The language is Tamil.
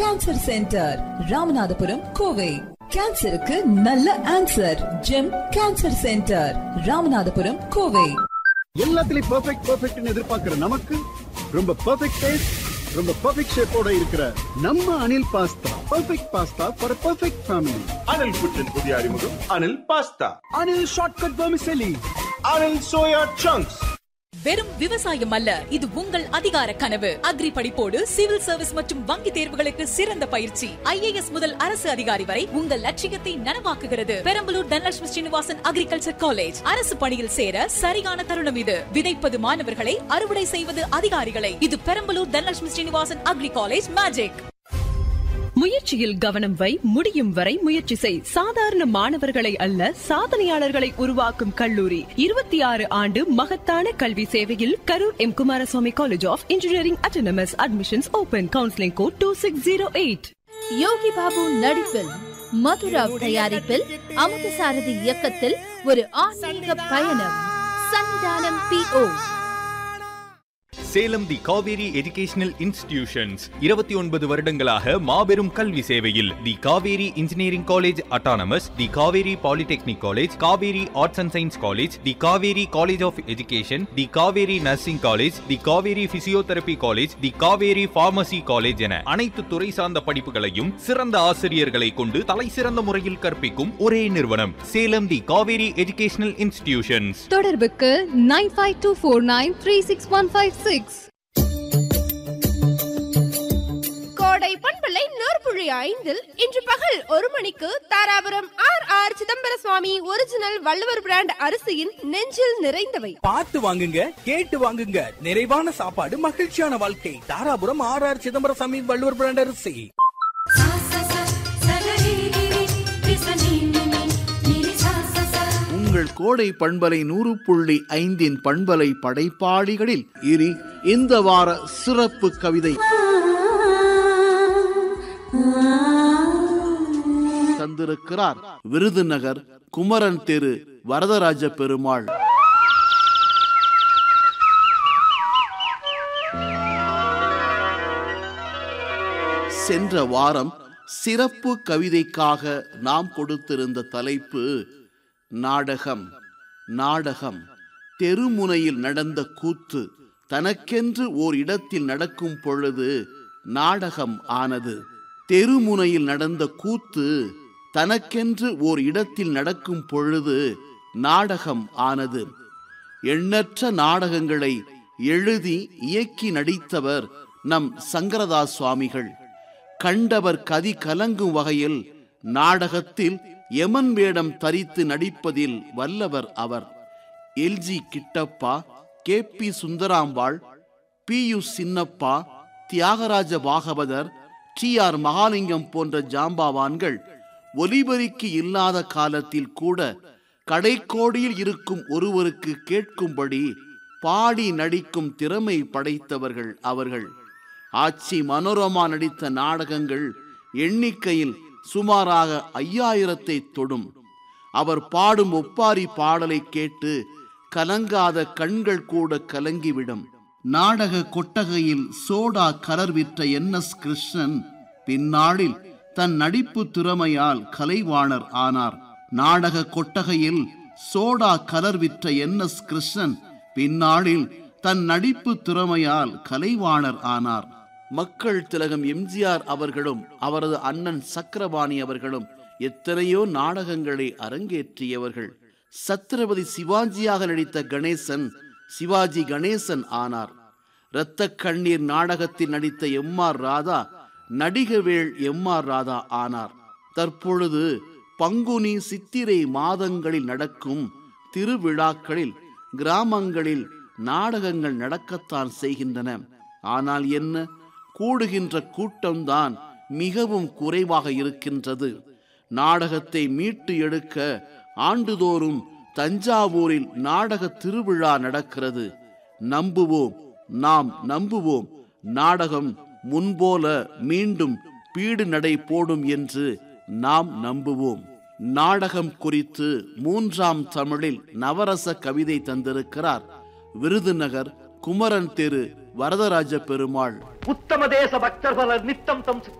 கேன்சர் சென்டர் ராமநாதபுரம் கோவை கேன்சருக்கு நல்ல answer gem cancer centre Ramanathapuram Kovai எல்லாத்துலயும் பெர்ஃபெக்ட் பெர்ஃபெக்ட்னு எதிர்பார்க்கிற நமக்கு ரொம்ப பெர்ஃபெக்ட் டேஸ்ட் ரொம்ப பெர்ஃபெக்ட் ஷேப்போட இருக்கிற நம்ம Anil pasta perfect pasta for perfect family Anil புற்றின் புதிய அறிமுகம் Anil pasta Anil shortcut vermicelli Anil soya chunks வெறும் விவசாயம் அல்ல இது உங்கள் அதிகார கனவு அக்ரி படிப்போடு சிவில் சர்வீஸ் மற்றும் வங்கி தேர்வுகளுக்கு சிறந்த பயிற்சி ஐஏஎஸ் முதல் அரசு அதிகாரி வரை உங்கள் லட்சியத்தை நனவாக்குகிறது பெரம்பலூர் தனலட்சுமி ஸ்ரீனிவாசன் அக்ரிகல்ச்சர் காலேஜ் அரசு பணியில் சேர சரியான தருணம் இது விதைப்பது மாணவர்களை அறுவடை செய்வது அதிகாரிகளை இது Perambalur Dhanalakshmi Srinivasan agri college magic முயற்சியில் கவனம் வை முடியும் வரை முயற்சி செய் சாதாரண மாணவர்களை அல்ல சாதனையாளர்களை உருவாக்கும் கல்லூரி இருபத்தி ஆறு ஆண்டு மகத்தான கல்வி சேவையில் Karur M Kumaraswamy college of engineering autonomous admissions open counselling code two six zero eight Yogi Babu நடிப்பில் மதுராவ் தயாரிப்பில் அமுதசாரதி இயக்கத்தில் ஒரு ஆன்மீக பயணம் Sannidhanam P O Salem the Kaveri educational institutions இருபத்தி ஒன்பது வருடங்களாக மாபெரும் கல்வி சேவையில் the Kaveri engineering college autonomous the Kaveri polytechnic college Kaveri arts and science college the Kaveri college of education the Kaveri nursing college the Kaveri physiotherapy college the Kaveri pharmacy college என அனைத்து துறை சார்ந்த படிப்புகளையும் சிறந்த ஆசிரியர்களை கொண்டு தலை சிறந்த முறையில் கற்பிக்கும் ஒரே நிறுவனம் Salem the Kaveri educational institutions தொடர்புக்கு nine five two four nine three six one five six Kodai பண்பலை நூற்புழி ஐந்தில் இன்று பகல் ஒரு மணிக்கு Dharapuram R R Chidambara Swamy original Valluvar brand அரிசியின் நெஞ்சில் நிறைந்தவை பார்த்து வாங்குங்க கேட்டு வாங்குங்க நிறைவான சாப்பாடு மகிழ்ச்சியான வாழ்க்கை Dharapuram R R Chidambaraswamy Valluvar brand அரிசி உங்கள் கோடை பண்பலை நூறு புள்ளி ஐந்தின் பண்பலை படைப்பாளிகளில் இனி இந்த வார சிறப்பு கவிதை தந்திருக்கிறார் விருதுநகர் குமரன் தெரு வரதராஜ பெருமாள் சென்ற வாரம் சிறப்பு கவிதைக்காக நாம் கொடுத்திருந்த தலைப்பு நாடகம் நாடகம் தெருமுனையில் நடந்த கூத்து தனக்கென்று ஓர் இடத்தில் நடக்கும் பொழுது நாடகம் ஆனது தெருமுனையில் நடந்த கூத்து தனக்கென்று ஓர் இடத்தில் நடக்கும் பொழுது நாடகம் ஆனது எண்ணற்ற நாடகங்களை எழுதி இயக்கி நடித்தவர் நம் சங்கரதாஸ் சுவாமிகள் கண்டவர் கதி கலங்கும் வகையில் நாடகத்தில் யமன் வேடம் தரித்து நடிப்பதில் வல்லவர் அவர் L G Kittappa K B Sundarambal P U Chinnappa Thyagaraja Bhagavathar T R Mahalingam போன்ற ஜாம்பாவான்கள் ஒலிபரிக்கு இல்லாத காலத்தில் கூட கடைக்கோடியில் இருக்கும் ஒருவருக்கு கேட்கும்படி பாடி நடிக்கும் திறமை படைத்தவர்கள் அவர்கள் ஆட்சி மனோரமா நடித்த நாடகங்கள் எண்ணிக்கையில் சுமாராக ஐயாயிரத்தை தொடும் அவர் பாடும் ஒப்பாரி பாடலை கேட்டு கலங்காத கண்கள் கூட கலங்கிவிடும் நாடக கொட்டகையில் சோடா கலர் விற்ற என் எஸ் கிருஷ்ணன் பின்னாளில் தன் நடிப்பு திறமையால் கலைவாணர் ஆனார் நாடக கொட்டகையில் சோடா கலர் விற்ற என் எஸ் கிருஷ்ணன் பின்னாளில் தன் நடிப்பு திறமையால் கலைவாணர் ஆனார் மக்கள் திலகம் எம்ஜிஆர் அவர்களும் அவரது அண்ணன் சக்கரபாணி அவர்களும் எத்தனையோ நாடகங்களை அரங்கேற்றியவர்கள் சத்ரபதி சிவாஜியாக நடித்த கணேசன் சிவாஜி கணேசன் ஆனார் இரத்த கண்ணீர் நாடகத்தில் நடித்த எம் ஆர் ராதா நடிகவேள் எம் ஆர் ராதா ஆனார் தற்பொழுது பங்குனி சித்திரை மாதங்களில் நடக்கும் திருவிழாக்களில் கிராமங்களில் நாடகங்கள் நடக்கத்தான் செய்கின்றன ஆனால் என்ன கூடுகின்ற கூட்டம்தான் மிகவும் குறைவாக இருக்கின்றது நாடகத்தை மீட்டு எடுக்க ஆண்டுதோறும் தஞ்சாவூரில் நாடக திருவிழா நடக்கிறது நம்புவோம் நாம் நம்புவோம் நாடகம் முன்போல மீண்டும் பீடு நடை போடும் என்று நாம் நம்புவோம் நாடகம் குறித்து மூன்றாம் தமிழில் நவரச கவிதை தந்திருக்கிறார் விருதுநகர் குமரன் தெரு வரதராஜ பெருமாள் உத்தம தேச பக்தர் பலர் நித்தம் தம்